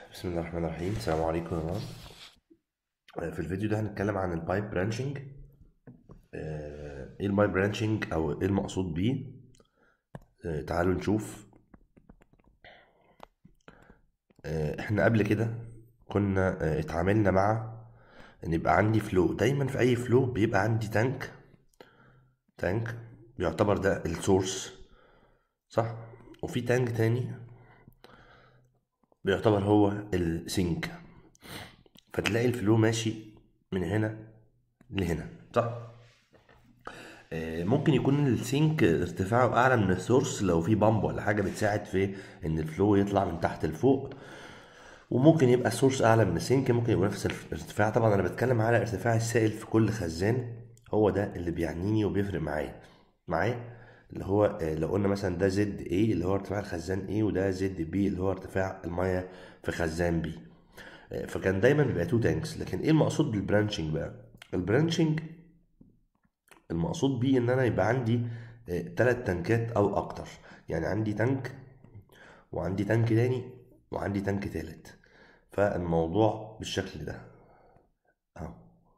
بسم الله الرحمن الرحيم السلام عليكم يا جماعة آه، في الفيديو ده هنتكلم عن البايب برانشنج ايه البايب برانشنج او ايه المقصود بيه آه، تعالوا نشوف آه، احنا قبل كده كنا آه، اتعاملنا مع ان يبقى عندي فلو دايما في اي فلو بيبقى عندي تانك تانك بيعتبر ده السورس صح وفي تانك تاني بيعتبر هو السينك فتلاقي الفلو ماشي من هنا لهنا صح آه، ممكن يكون السينك ارتفاعه اعلى من السورس لو في بامب ولا حاجه بتساعد في ان الفلو يطلع من تحت لفوق وممكن يبقى السورس اعلى من السينك ممكن يبقى نفس الارتفاع طبعا انا بتكلم على ارتفاع السائل في كل خزان هو ده اللي بيعنيني وبيفرق معايا معايا اللي هو آه، لو قلنا مثلا ده زد ايه اللي هو ارتفاع الخزان ايه وده زد بي اللي هو ارتفاع الميه في خزان بي آه، فكان دايما بيبقى تو تانكس لكن ايه المقصود بالبرانشنج بقى البرانشنج المقصود بيه ان انا يبقى عندي ثلاث تنكات او اكتر يعني عندي تانك وعندي تانك تاني وعندي تانك تالت فالموضوع بالشكل ده اهو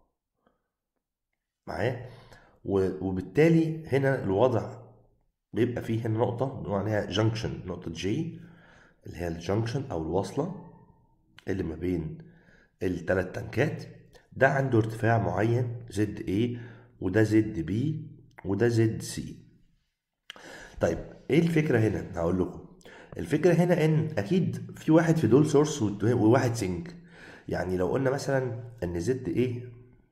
معايا و- وبالتالي هنا الوضع بيبقى فيه هنا نقطة بنقول عليها جنكشن نقطة جي اللي هي الجنكشن أو الوصلة اللي ما بين التلات تنكات ده عنده ارتفاع معين زد A وده زد B وده زد C طيب ايه الفكرة هنا هقول لكم الفكرة هنا ان اكيد في واحد في دول سورس وواحد سينك يعني لو قلنا مثلا ان زد A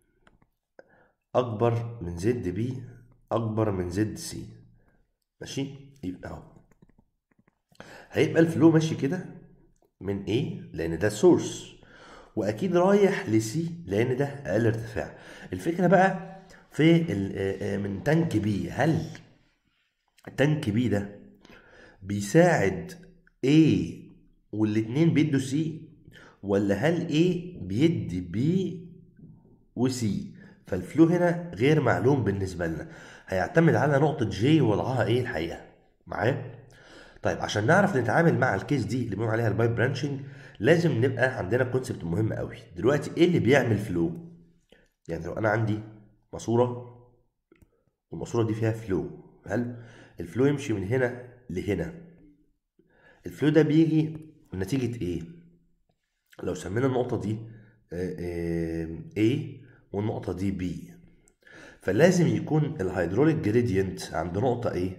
اكبر من زد B اكبر من زد C ماشي يبقى اهو هيبقى الفلو ماشي كده من A لان ده السورس واكيد رايح لسي لان ده اقل ارتفاع الفكره بقى في ال- آه، آه، من تانك بي هل تانك بي ده بيساعد A والاتنين بيدوا C ولا هل A بيدي B وسي فالفلو هنا غير معلوم بالنسبة لنا هيعتمد على نقطة جي وضعها ايه الحقيقة معايا طيب عشان نعرف نتعامل مع الكيس دي اللي بنقول عليها البايب برانشنج لازم نبقى عندنا كونسبت مهم قوي دلوقتي ايه اللي بيعمل فلو يعني لو انا عندي ماسورة والماسورة دي فيها فلو هل الفلو يمشي من هنا لهنا الفلو ده بيجي نتيجة ايه لو سمينا النقطة دي آه، آه، A والنقطة دي B فلازم يكون الهيدروليك جريدينت عند نقطة A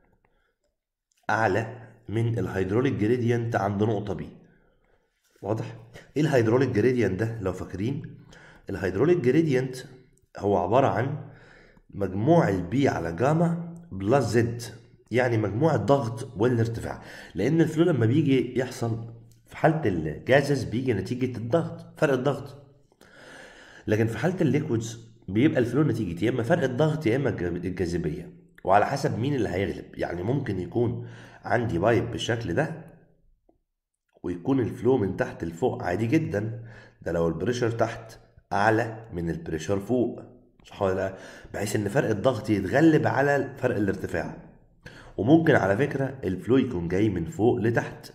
أعلى من الهيدروليك جريدينت عند نقطة B واضح؟ ايه الهيدروليك جريدينت ده لو فاكرين؟ الهيدروليك جريدينت هو عبارة عن مجموع البي على جاما بلس زد يعني مجموع الضغط والارتفاع لان الفلو لما بيجي يحصل في حالة الجازز بيجي نتيجة الضغط فرق الضغط لكن في حالة الليكويدز بيبقى الفلو نتيجة يا اما فرق الضغط يا اما الج- الجاذبية وعلى حسب مين اللي هيغلب يعني ممكن يكون عندي بايب بالشكل ده ويكون الفلو من تحت لفوق عادي جدا ده لو البريشر تحت اعلى من البريشر فوق صح ولا لا بحيث ان فرق الضغط يتغلب على فرق الارتفاع وممكن على فكرة الفلو يكون جاي من فوق لتحت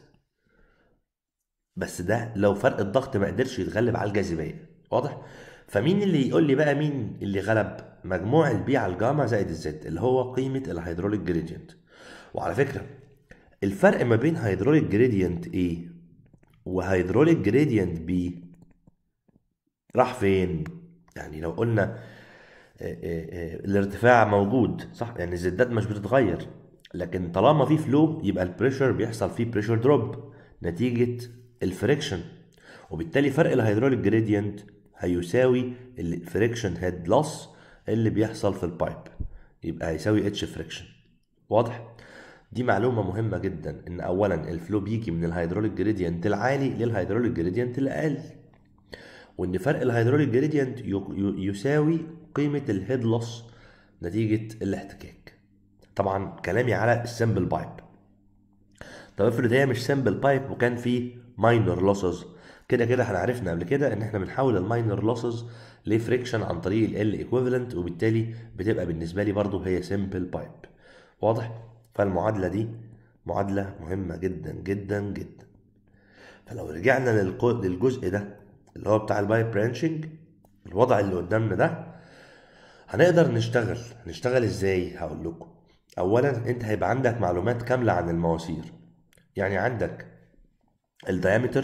بس ده لو فرق الضغط ما قدرش يتغلب على الجاذبية واضح فمين اللي يقول لي بقى مين اللي غلب مجموع البي على الجاما زائد الزد اللي هو قيمة الهيدروليك جريدينت وعلى فكرة الفرق ما بين هيدروليك جريدينت A وهيدروليك جريدينت B راح فين يعني لو قلنا آه، آه، آه، الارتفاع موجود صح يعني الزدات مش بتتغير لكن طالما في فلو يبقى البريشر بيحصل فيه بريشر دروب نتيجة الفريكشن وبالتالي فرق الهيدروليك جريدينت هيساوي الفريكشن هيد لوس اللي بيحصل في البايب يبقى هيساوي اتش فريكشن واضح دي معلومة مهمة جدا ان اولا الفلو بيجي من الهيدروليك جريدينت العالي للهيدروليك جريدينت الاقل وان فرق الهيدروليك جريدينت يساوي قيمة الهيد لوس نتيجة الاحتكاك طبعا كلامي على السمبل بايب طب افرض هي مش سمبل بايب وكان في ماينر لوسز كده كده احنا عرفنا قبل كده ان احنا بنحول الماينر لوسز لفريكشن عن طريق ال ايكويفالنت وبالتالي بتبقى بالنسبه لي برضو هي سمبل بايب واضح فالمعادله دي معادله مهمه جدا جدا جدا فلو رجعنا للقو- للجزء ده اللي هو بتاع البايب برانشنج الوضع اللي قدامنا ده هنقدر نشتغل نشتغل ازاي هقول لكم اولا انت هيبقى عندك معلومات كامله عن المواسير يعني عندك الديامتر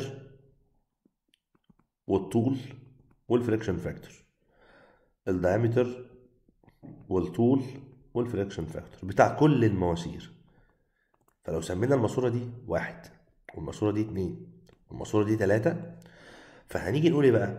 والطول والفريكشن فاكتور الديامتر والطول والفريكشن فاكتور بتاع كل المواسير فلو سمينا الماسوره دي واحد والماسوره دي اتنين والماسوره دي تلاته فهنيجي نقول ايه بقى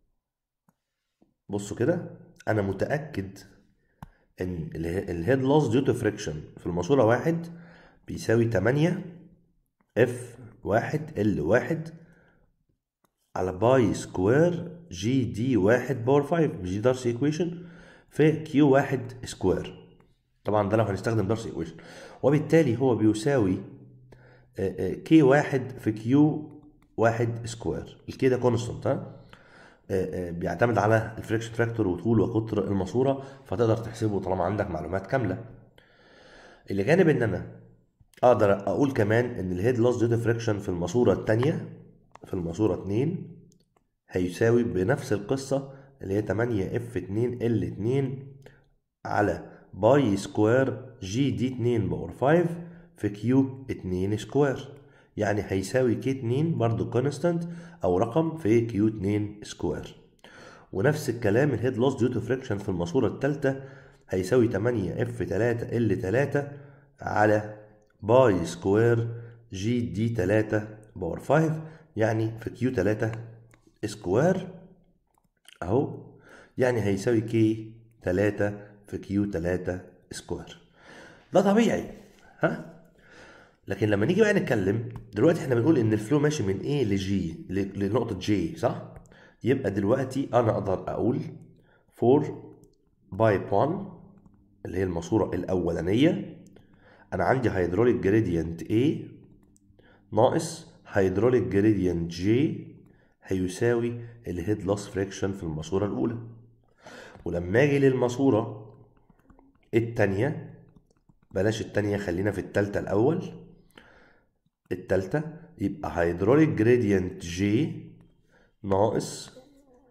بصوا كده انا متاكد ان الهيد لوس ديو تو فريكشن في الماسوره واحد بيساوي 8 اف واحد ال واحد على باي سكوير جي دي واحد باور 5 مش دي دارسي ايكويشن في كيو واحد سكوير طبعا ده لو هنستخدم دارسي ايكويشن وبالتالي هو بيساوي كي واحد في كيو واحد سكوير الكي ده كونستنت ها آه، آه، بيعتمد على الفريكشن فاكتور وطول وقطر الماسوره فتقدر تحسبه طالما عندك معلومات كامله اللي جانب ان انا اقدر اقول كمان ان الهيد لوس ديو فريكشن في الماسوره الثانيه في الماسوره 2 هيساوي بنفس القصه اللي هي 8 اف 2 ال 2 على باي سكوير جي دي 2 باور 5 في كيو 2 سكوير يعني هيساوي كي 2 برضو كونستانت او رقم في كيو 2 سكوير ونفس الكلام الهيد لوس ديو تو فريكشن في الماسوره الثالثه هيساوي 8 اف 3 ال 3 على باي سكوير جي دي 3 باور 5 يعني في كيو 3 سكوير اهو يعني هيساوي كي 3 في كيو 3 سكوير ده طبيعي ها لكن لما نيجي بقى نتكلم دلوقتي احنا بنقول ان الفلو ماشي من A ل G ل- لنقطة J صح؟ يبقى دلوقتي انا اقدر اقول for pipe 1 اللي هي الماسورة الاولانية انا عندي هيدروليك جريدينت A ناقص هيدروليك جريدينت J هيساوي الهيد لوس فريكشن في الماسورة الاولى ولما اجي للماسورة التانية بلاش التانية خلينا في التالتة الأول التالتة يبقى هيدروليك جريدينت جي ناقص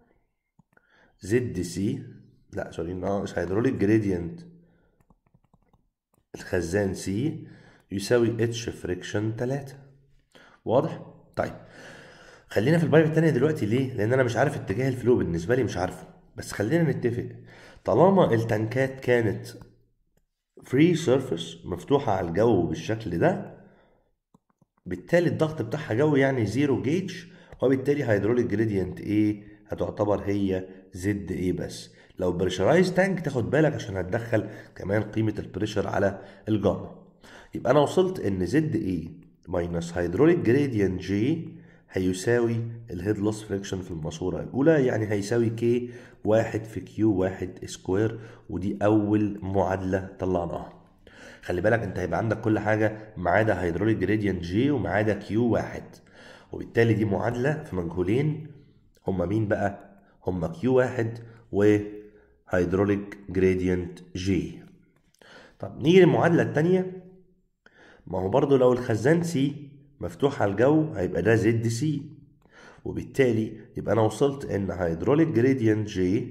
زد سي لا سوري ناقص هيدروليك جريدينت الخزان سي يساوي اتش فريكشن 3 واضح؟ طيب خلينا في البايب التانية دلوقتي ليه؟ لأن أنا مش عارف اتجاه الفلو بالنسبة لي مش عارفه بس خلينا نتفق طالما التنكات كانت فري سيرفيس مفتوحة على الجو بالشكل ده بالتالي الضغط بتاعها جوي يعني زيرو جيج وبالتالي هيدروليك جريدينت A هتعتبر هي زد A بس لو بريشرايز تانك تاخد بالك عشان هتدخل كمان قيمة البريشر على الجاما يبقى أنا وصلت إن زد A ماينس هيدروليك جريدينت J هيساوي الهيد لوس فريكشن في الماسورة الأولى يعني هيساوي كي واحد في كيو واحد سكوير ودي أول معادلة طلعناها خلي بالك انت هيبقى عندك كل حاجة ما عدا هيدروليك جريدينت جي وما عدا كيو واحد وبالتالي دي معادلة في مجهولين هما مين بقى؟ هما كيو واحد وهيدروليك جريدينت جي طب نيجي للمعادلة التانية ما هو برضو لو الخزان سي مفتوح على الجو هيبقى ده زد سي وبالتالي يبقى انا وصلت ان هيدروليك جريدينت جي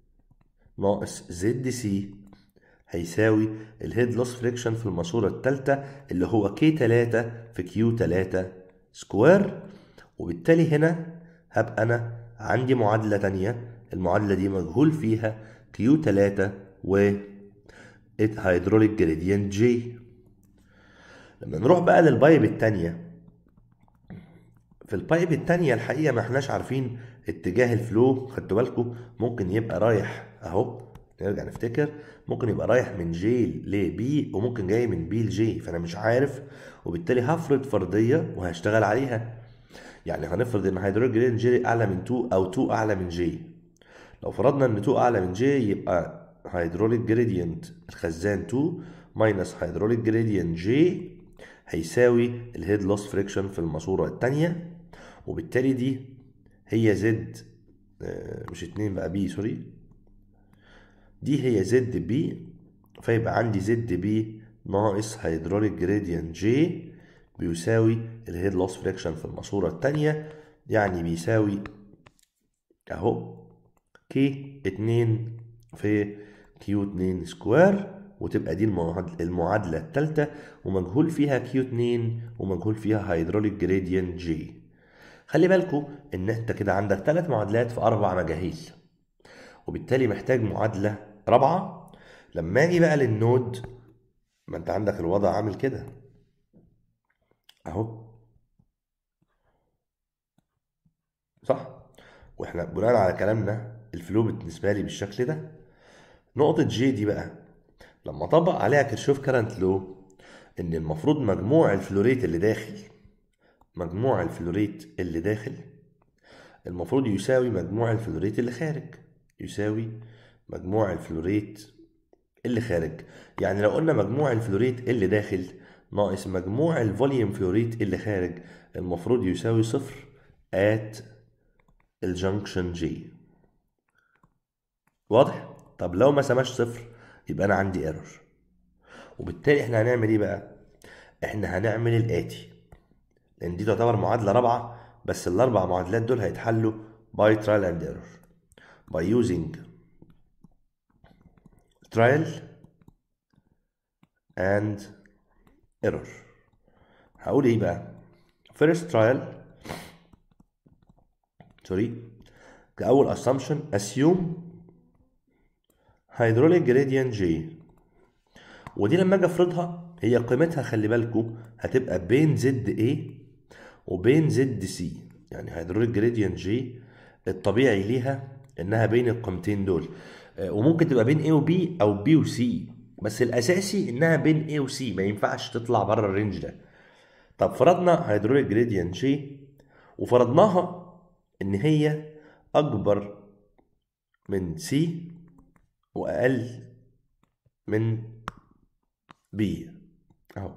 ناقص زد سي هيساوي الهيد لوس فريكشن في الماسورة التالتة اللي هو كي 3 في كيو 3 سكوير وبالتالي هنا هبقى انا عندي معادلة تانية المعادلة دي مجهول فيها كيو 3 و هيدروليك جريدينت جي لما نروح بقى للبايب التانية في البايب التانية الحقيقة ما احناش عارفين اتجاه الفلو خدتوا بالكم ممكن يبقى رايح اهو نرجع نفتكر ممكن يبقى رايح من جي لبي وممكن جاي من بي لجي فانا مش عارف وبالتالي هفرض فرضية وهشتغل عليها يعني هنفرض ان هيدروليك جريدينت جي اعلى من 2 او 2 اعلى من جي لو فرضنا ان 2 اعلى من جي يبقى هيدروليك جريدينت الخزان 2 ماينس هيدروليك جريدينت جي هيساوي الهيد لوس فريكشن في الماسورة التانية وبالتالي دي هي زد مش اتنين بقى بي سوري دي هي زد بي فيبقى عندي زد بي ناقص هيدروليك جريدينت جي بيساوي الهيد لوس فريكشن في الماسورة التانية يعني بيساوي اهو كي اتنين في كيو اتنين سكوير وتبقى دي المعاد- المعادلة التالتة ومجهول فيها كيو اتنين ومجهول فيها هيدروليك جريدينت جي خلي بالكو ان انت كده عندك ثلاث معادلات في اربع مجاهيل وبالتالي محتاج معادلة رابعة لما اجي بقى للنود ما انت عندك الوضع عامل كده اهو صح واحنا بناء على كلامنا الفلو بالنسبه لي بالشكل ده نقطه جي دي بقى لما اطبق عليها كيرشوف كارنت لو ان المفروض مجموع الفلوريت اللي داخل مجموع الفلوريت اللي داخل المفروض يساوي مجموع الفلوريت اللي خارج يساوي مجموع الفلوريت اللي خارج يعني لو قلنا مجموع الفلوريت اللي داخل ناقص مجموع الفوليوم فلوريت اللي خارج المفروض يساوي صفر at الجنكشن جي واضح طب لو ما سماش صفر يبقى انا عندي ايرور وبالتالي احنا هنعمل ايه بقى احنا هنعمل الاتي لان دي تعتبر معادله رابعه بس الاربع معادلات دول هيتحلوا باي ترايل اند ايرور باي يوزنج trial and error هقول ايه بقى first trial سوري كأول assumption assume hydraulic gradient J ودي لما اجي افرضها هي قيمتها خلي بالكو هتبقى بين زد A وبين زد C يعني hydraulic gradient J الطبيعي ليها انها بين القيمتين دول آه، وممكن تبقى بين A و B او B و C بس الاساسي انها بين A و C ما ينفعش تطلع بره الرينج ده طب فرضنا hydraulic gradient J وفرضناها ان هي اكبر من C واقل من B اهو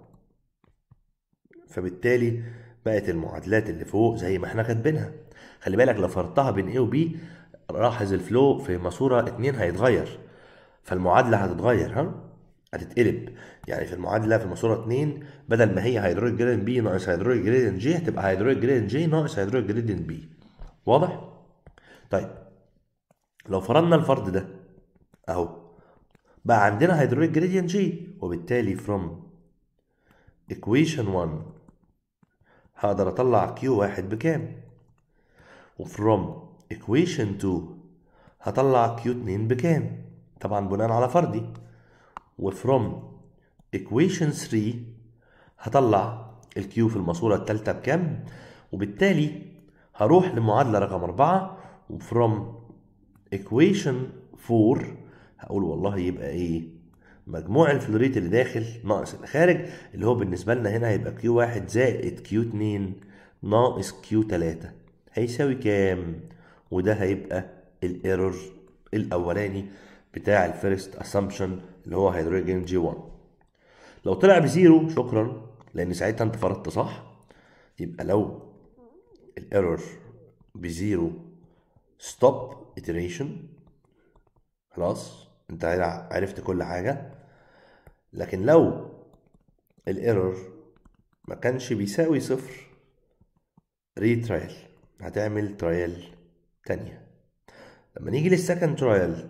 فبالتالي بقت المعادلات اللي فوق زي ما احنا كاتبينها خلي بالك لو فرضتها بين A و B لاحظ الفلو في ماسورة اتنين هيتغير فالمعادلة هتتغير ها هتتقلب يعني في المعادلة في ماسورة اتنين بدل ما هي هيدروليك جريدينت بي ناقص هيدروليك جريدينت جي هتبقى هيدروليك جريدينت جي ناقص هيدروليك جريدينت بي واضح؟ طيب لو فرضنا الفرض ده اهو بقى عندنا هيدروليك جريدينت جي وبالتالي from equation 1 هقدر اطلع كيو واحد بكام وفروم equation 2 هطلع كيو 2 بكام طبعا بناء على فرضي وفروم equation 3 هطلع الكيو في الماسورة التالتة بكام وبالتالي هروح لمعادلة رقم أربعة وفروم equation 4 هقول والله يبقى ايه مجموع الفلوريت اللي داخل ناقص اللي خارج اللي هو بالنسبة لنا هنا هيبقى كيو واحد زائد كيو اتنين ناقص كيو تلاتة هيساوي كام وده هيبقى الايرور الاولاني بتاع الفيرست اسامبشن اللي هو هيدروجين جي 1 لو طلع بزيرو شكرا لان ساعتها انت فرضت صح يبقى لو الايرور بزيرو ستوب iteration خلاص انت عرفت كل حاجه لكن لو الايرور ما كانش بيساوي صفر ريترايل هتعمل ترايل تانية لما نيجي للسكند ترايل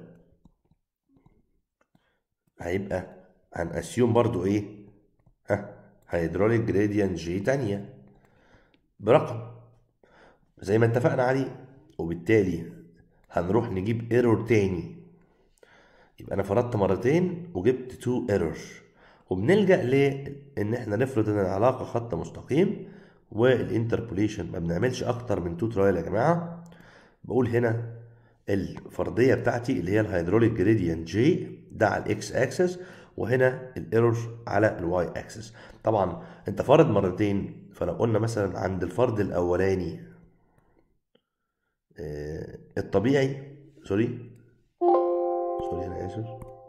هيبقى هنأسيوم برضو ايه ها هيدروليك جريدينت جي تانية برقم زي ما اتفقنا عليه وبالتالي هنروح نجيب ايرور تاني يبقى انا فرضت مرتين وجبت تو ايرور وبنلجأ لان احنا نفرض ان العلاقة خط مستقيم والانتربوليشن ما بنعملش اكتر من تو ترايل يا جماعة بقول هنا الفرضية بتاعتي اللي هي الهيدروليك جريدينت جي ده على الاكس اكسس وهنا الايرور على الواي اكسس طبعا انت فارض مرتين فلو قلنا مثلا عند الفرض الاولاني آه، الطبيعي سوري سوري انا اسف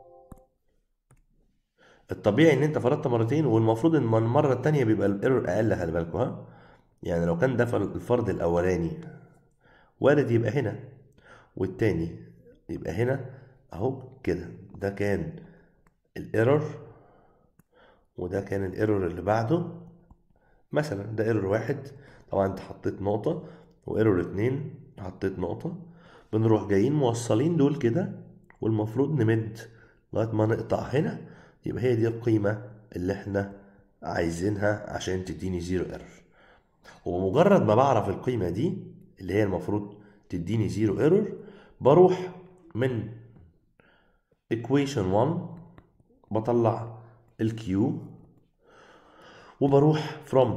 الطبيعي ان انت فرضت مرتين والمفروض ان المره التانية بيبقى الايرور اقل خلي بالكوا ها يعني لو كان ده الفرض الاولاني وارد يبقى هنا والتاني يبقى هنا اهو كده ده كان الايرور وده كان الايرور اللي بعده مثلا ده ايرور واحد طبعا انت حطيت نقطة وايرور اتنين حطيت نقطة بنروح جايين موصلين دول كده والمفروض نمد لغاية ما نقطع هنا يبقى هي دي القيمة اللي احنا عايزينها عشان تديني زيرو ايرور وبمجرد ما بعرف القيمة دي اللي هي المفروض تديني زيرو ايرور بروح من equation 1 بطلع الكيو وبروح from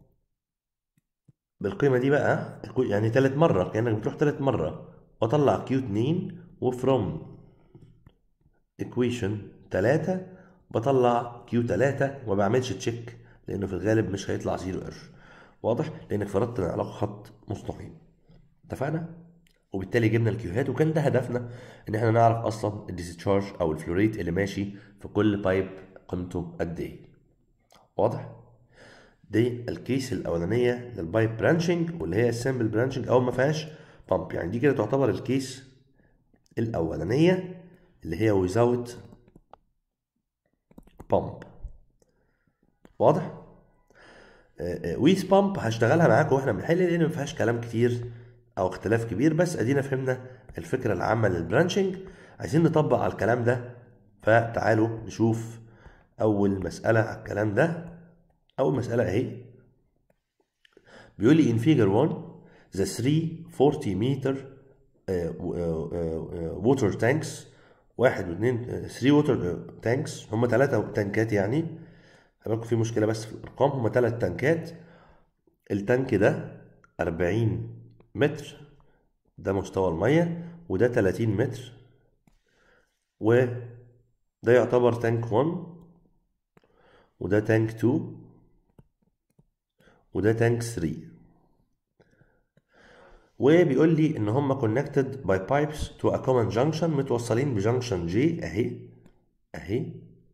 بالقيمة دي بقى يعني تالت مرة كأنك بتروح تالت مرة واطلع كيو 2 وفروم equation 3 بطلع كيو 3 وما بعملش تشيك لانه في الغالب مش هيطلع زيرو ايرور واضح لانك فرضت ان العلاقه خط مستقيم اتفقنا وبالتالي جبنا الكيوهات وكان ده هدفنا ان احنا نعرف اصلا الديسشارج او الفلوريت اللي ماشي في كل بايب قيمته قد ايه واضح دي الكيس الاولانيه للبايب برانشنج واللي هي السمبل برانشنج او ما فيهاش بامب يعني دي كده تعتبر الكيس الاولانيه اللي هي without pump واضح ويز بامب هشتغلها معاكم واحنا بنحل لان ما فيهاش كلام كتير او اختلاف كبير بس ادينا فهمنا الفكره العامه للبرانشنج عايزين نطبق على الكلام ده فتعالوا نشوف اول مساله على الكلام ده اول مساله اهي بيقول لي in figure 1 the 3 40 meter ووتر تانكس واحد واثنين 3 ووتر تانكس هم ثلاثة تانكات يعني هبقى في مشكلة بس في الأرقام هم ثلاث تانكات التانك ده 40 متر ده مستوى المية وده 30 متر وده يعتبر تانك 1 وده تانك 2 وده تانك 3 وبيقول لي ان هم connected by pipes to a common junction متوصلين بجنكشن جي اهي اهي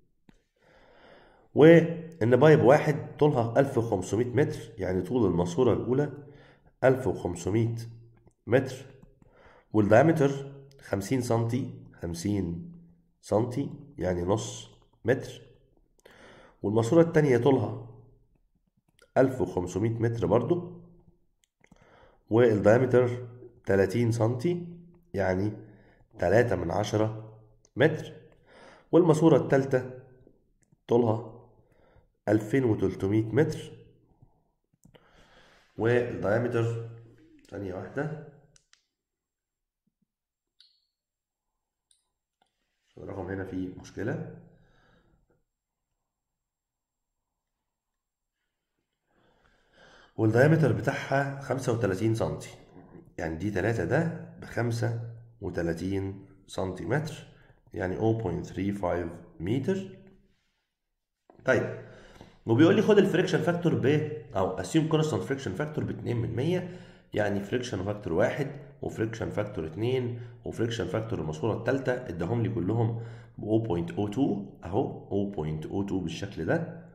وان بايب واحد طولها 1500 متر يعني طول الماسوره الاولى 1500 متر والدايمتر 50 سنتي 50 سنتي يعني نص متر والماسوره التانية طولها 1500 متر برضو والدايمتر 30 سنتي يعني 3 من عشرة متر والماسورة التالتة طولها 2300 متر والدايمتر ثانية واحدة الرقم هنا فيه مشكلة والدايمتر بتاعها 35 سنتي يعني دي 3 ده ب 35 سنتيمتر يعني 0.35 متر طيب وبيقول لي خد الفريكشن فاكتور ب او اسيوم كونستانت فريكشن فاكتور ب 2 من 100 يعني فريكشن فاكتور 1 وفريكشن فاكتور 2 وفريكشن فاكتور الماسوره الثالثه اداهم لي كلهم ب 0.02 اهو 0.02 بالشكل ده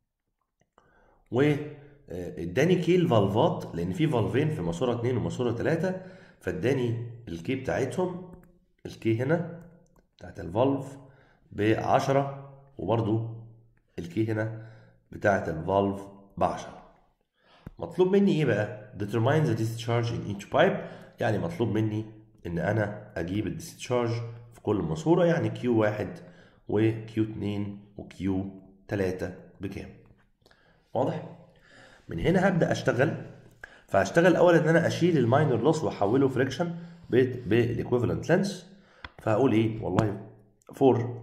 و اداني كي الفالفات لان في فالفين في ماسوره 2 وماسوره 3 فاداني الكي بتاعتهم الكي هنا بتاعت الفالف ب 10 وبرده الكي هنا بتاعت الفالف ب 10 مطلوب مني ايه بقى determine the discharge in each pipe يعني مطلوب مني ان انا اجيب الديسشارج في كل ماسوره يعني كيو 1 وكيو 2 وكيو 3 بكام واضح من هنا هبدا اشتغل فهشتغل الاول ان انا اشيل الماينر لوس واحوله فريكشن بالايكويفالنت لينس فهقول ايه والله فور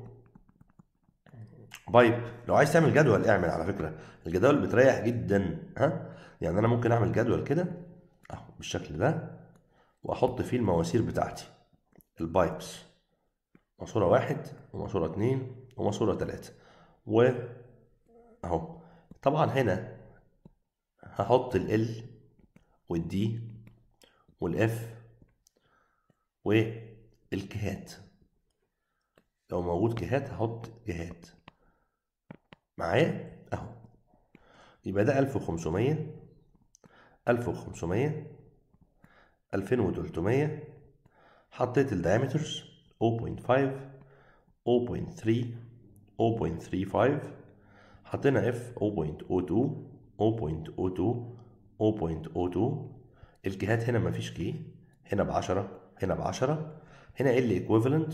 بايب لو عايز تعمل جدول اعمل على فكره الجدول بتريح جدا ها يعني انا ممكن اعمل جدول كده اهو بالشكل ده واحط فيه المواسير بتاعتي البايبس ماسوره واحد وماسوره اتنين وماسوره تلاته و اهو طبعا هنا هحط ال والدي والاف والكهات لو موجود كهات هحط جهات معايا اهو يبقى ده 1500 1500 2300 حطيت الدايمترز 0.5 0.3 0.35 حطينا اف 0.02 0.02 الكيهات هنا مفيش كي هنا ب 10 هنا ب 10 هنا ال ايكويفالنت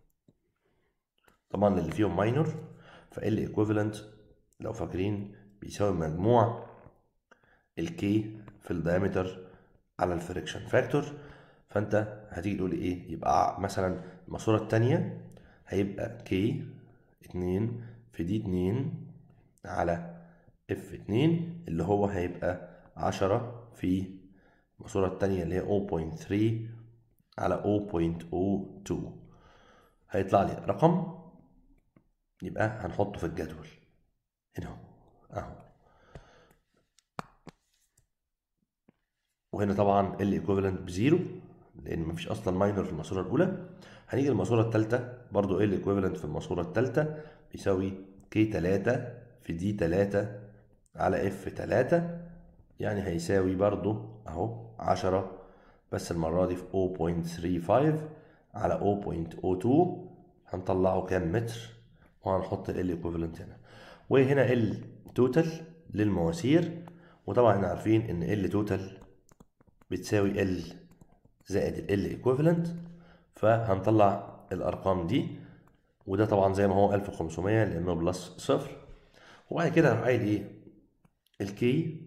طبعا اللي فيهم ماينور فال ايكويفالنت لو فاكرين بيساوي مجموع الكي في الدايمتر على الفريكشن فاكتور فانت هتيجي تقول ايه يبقى مثلا الماسوره الثانيه هيبقى كي 2 في دي 2 على اف 2 اللي هو هيبقى 10 في الماسوره الثانيه اللي هي 0.3 على 0.02 هيطلع لي رقم يبقى هنحطه في الجدول هنا اهو اهو وهنا طبعا ال ايكوفالنت بزيرو لان مفيش اصلا ماينر في الماسوره الاولى هنيجي للماسوره الثالثه برضو ال ايكوفالنت في الماسوره الثالثه بيساوي كي 3 في دي 3 على اف 3 يعني هيساوي برضو اهو 10 بس المره دي في 0.35 على 0.02 هنطلعه كام متر وهنحط ال ايكوفالنت هنا وهنا ال توتال للمواسير وطبعا احنا عارفين ان ال توتال بتساوي ال زائد ال ايكوفالنت فهنطلع الارقام دي وده طبعا زي ما هو 1500 لانه بلس صفر وبعد كده هروح قايل ايه الكي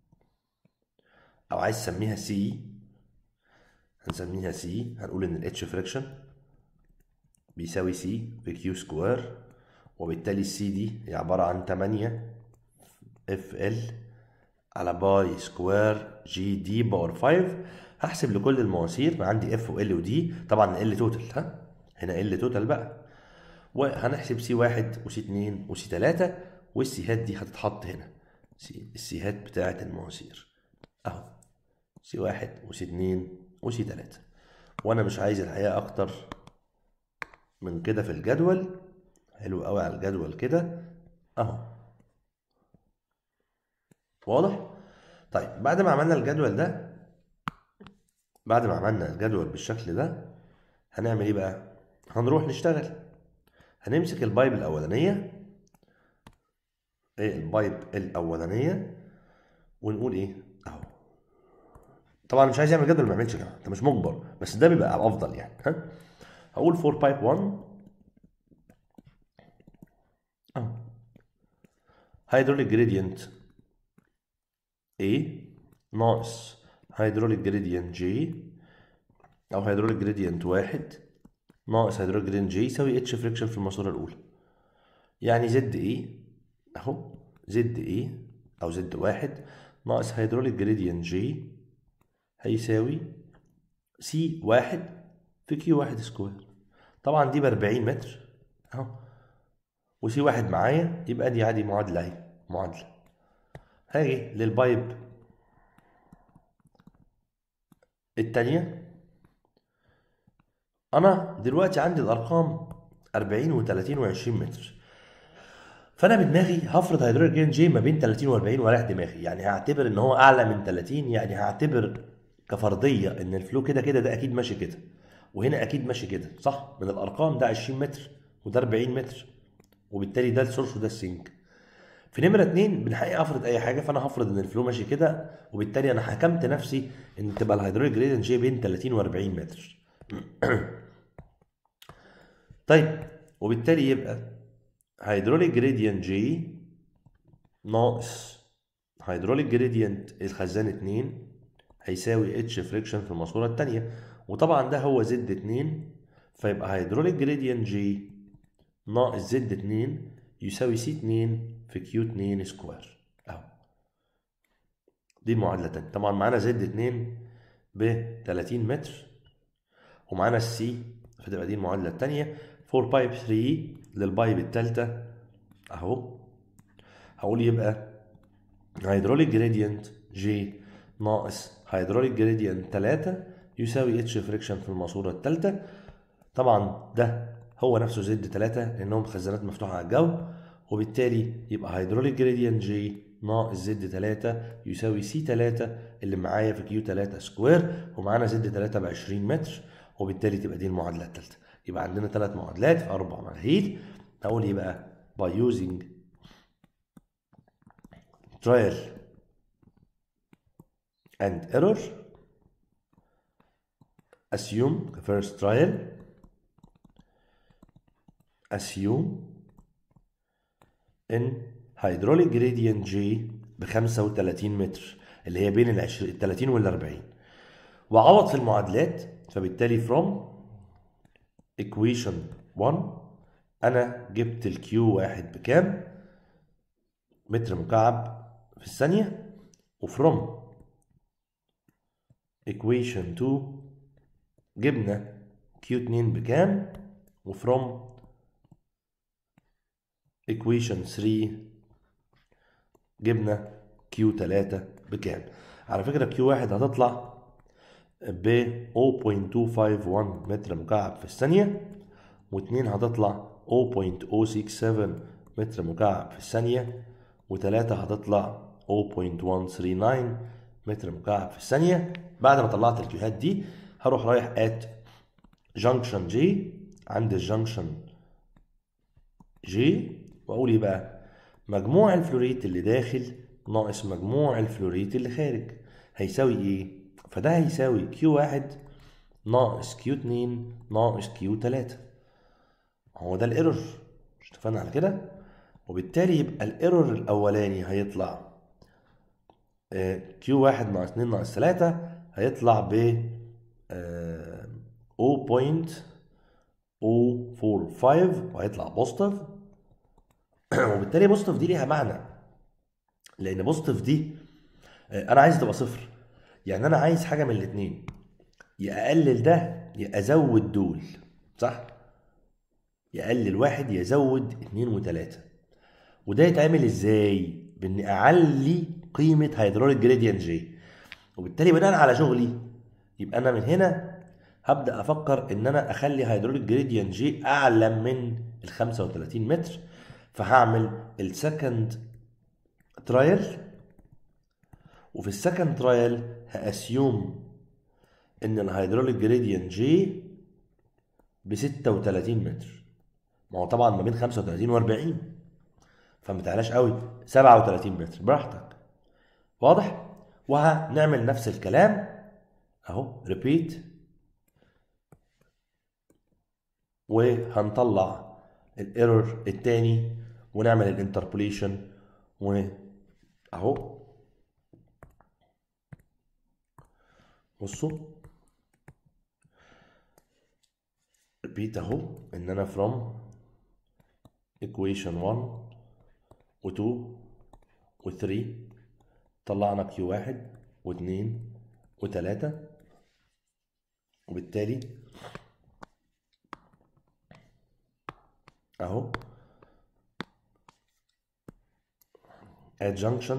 او عايز تسميها سي هنسميها سي هنقول ان الاتش فريكشن بيساوي سي في كيو سكوير وبالتالي السي دي هي عبارة عن 8 اف ال على باي سكوير جي دي باور 5 هحسب لكل المواسير ما عندي اف وال ودي طبعا ال توتال ها هنا ال توتال بقى وهنحسب سي واحد وسي اتنين وسي تلاتة والسيهات دي هتتحط هنا سي السيهات بتاعة المواسير اهو سي واحد وسي اتنين وسي تلاتة وانا مش عايز الحقيقة اكتر من كده في الجدول حلو قوي على الجدول كده اهو واضح طيب بعد ما عملنا الجدول ده بعد ما عملنا الجدول بالشكل ده هنعمل ايه بقى هنروح نشتغل هنمسك البايب الاولانيه ايه البايب الاولانيه ونقول ايه اهو طبعا مش عايز يعمل جدول ما يعملش كده انت مش مجبر بس ده بيبقى افضل يعني ها هقول فور بايب 1 اهو هيدروليك جريدينت A ناقص هيدروليك جريدينت J او هيدروليك جريدينت واحد ناقص هيدروليك جريدينت J يساوي اتش فريكشن في الماسوره الاولى يعني زد A اهو زد A او زد واحد ناقص هيدروليك جريدينت J هيساوي سي واحد في كيو واحد سكوير طبعا دي ب 40 متر اهو وسي واحد معايا يبقى دي عادي معادله اهي معادله هاجي للبايب التانية أنا دلوقتي عندي الأرقام 40 و30 و20 متر فأنا بدماغي هفرض هيدروليك جين جي ما بين 30 و40 ورايح دماغي يعني هعتبر إن هو أعلى من 30 يعني هعتبر كفرضية إن الفلو كده كده ده أكيد ماشي كده وهنا أكيد ماشي كده صح من الأرقام ده 20 متر وده 40 متر وبالتالي ده السورس وده السينك في نمرة اتنين بنحقق افرض اي حاجة فانا هفرض ان الفلو ماشي كده وبالتالي انا حكمت نفسي ان تبقى الهيدروليك جريدينت جي بين 30 و 40 متر طيب وبالتالي يبقى هيدروليك جريدينت جي ناقص هيدروليك جريدينت الخزان 2 هيساوي اتش فريكشن في الماسورة التانية وطبعا ده هو زد 2 فيبقى هيدروليك جريدينت جي ناقص زد 2 يساوي سي 2 في كيو 2 سكوير اهو دي المعادله الثانيه طبعا معانا زد 2 ب 30 متر ومعانا السي فتبقى دي المعادله الثانيه فور بايب 3 للبايب الثالثه اهو هقول يبقى هيدروليك جريدينت جي ناقص هيدروليك جريدينت 3 يساوي اتش فريكشن في الماسوره الثالثه طبعا ده هو نفسه زد 3 لانهم خزانات مفتوحه على الجو وبالتالي يبقى هيدروليك جريدينت جي ناقص زد 3 يساوي سي 3 اللي معايا في كيو 3 سكوير ومعانا زد 3 ب 20 متر وبالتالي تبقى دي المعادله الثالثه يبقى عندنا ثلاث معادلات في اربع مراحل هقول ايه بقى by using trial and error assume first trial assume ان hydraulic gradient J ب 35 متر اللي هي بين ال 30 وال 40 وعوض في المعادلات فبالتالي from equation 1 انا جبت الكيو واحد بكام متر مكعب في الثانية وفروم equation 2 جبنا كيو 2 بكام وفروم equation 3 جبنا كيو 3 بكام على فكرة كيو 1 هتطلع ب 0.251 متر مكعب في الثانية و2 هتطلع 0.067 متر مكعب في الثانية و3 هتطلع 0.139 متر مكعب في الثانية بعد ما طلعت الكيوهات دي هروح رايح ات جنكشن جي عند الجنكشن جي واقول ايه بقى مجموع الفلوريت اللي داخل ناقص مجموع الفلوريت اللي خارج هيساوي ايه فده هيساوي كيو واحد ناقص كيو اتنين ناقص كيو تلاتة هو ده الايرور مش اتفقنا على كده وبالتالي يبقى الايرور الاولاني هيطلع كيو واحد ناقص اتنين ناقص تلاتة هيطلع ب 0.045 وهيطلع بوزيتيف وبالتالي بوزيتيف دي ليها معنى لان بوزيتيف دي انا عايز تبقى صفر يعني انا عايز حاجه من الاثنين يا اقلل ده يا ازود دول صح يقلل واحد يزود اتنين وتلاتة وده يتعمل ازاي باني اعلي قيمة هيدروليك جريدينت جي وبالتالي بناء على شغلي يبقى انا من هنا هبدا افكر ان انا اخلي هيدروليك جريدينت جي اعلى من ال 35 متر فهعمل السكند ترايل وفي السكند ترايل هاسيوم ان الهيدروليك جريدينت جي ب 36 متر ما هو طبعا ما بين 35 و 40 فما تعلاش قوي 37 متر براحتك واضح وهنعمل نفس الكلام اهو ريبيت وهنطلع الايرور التاني ونعمل الانتربوليشن و اهو بصوا ريبيت اهو ان انا from equation 1 و 2 و 3 طلعنا كيو واحد و 2 و 3 وبالتالي اهو adjunction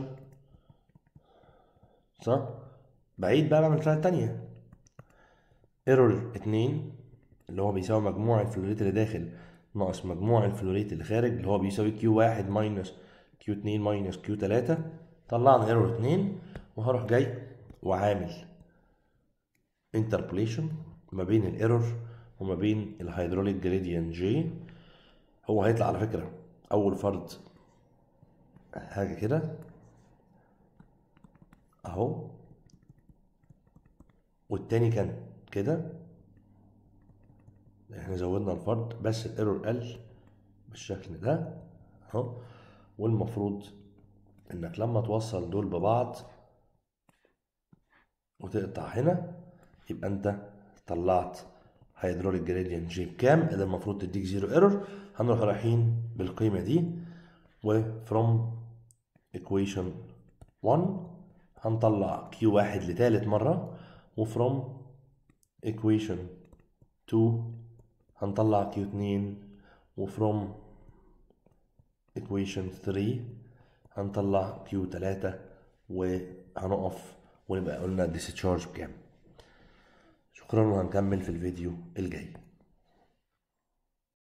صح بعيد بقى بعمل الحاجة التانية ايرور 2 اللي هو بيساوي مجموع الفلوريت اللي داخل ناقص مجموع الفلوريت اللي خارج اللي هو بيساوي كيو واحد ماينس كيو اتنين ماينس كيو تلاتة طلعنا ايرور اتنين وهروح جاي وعامل انتربوليشن ما بين الايرور وما بين الهيدروليك جريدينت جي هو هيطلع على فكرة أول فرض حاجة كده أهو والتاني كان كده احنا زودنا الفرض بس الايرور قل بالشكل ده اهو والمفروض انك لما توصل دول ببعض وتقطع هنا يبقى انت طلعت هيدروليك جريدينت جي بكام اللي المفروض تديك زيرو ايرور هنروح رايحين بالقيمة دي و from equation 1 هنطلع Q واحد لتالت مرة و from equation 2 هنطلع Q اتنين و from equation 3 هنطلع Q تلاتة وهنقف ونبقى قلنا discharge بكام شكرا وهنكمل في الفيديو الجاي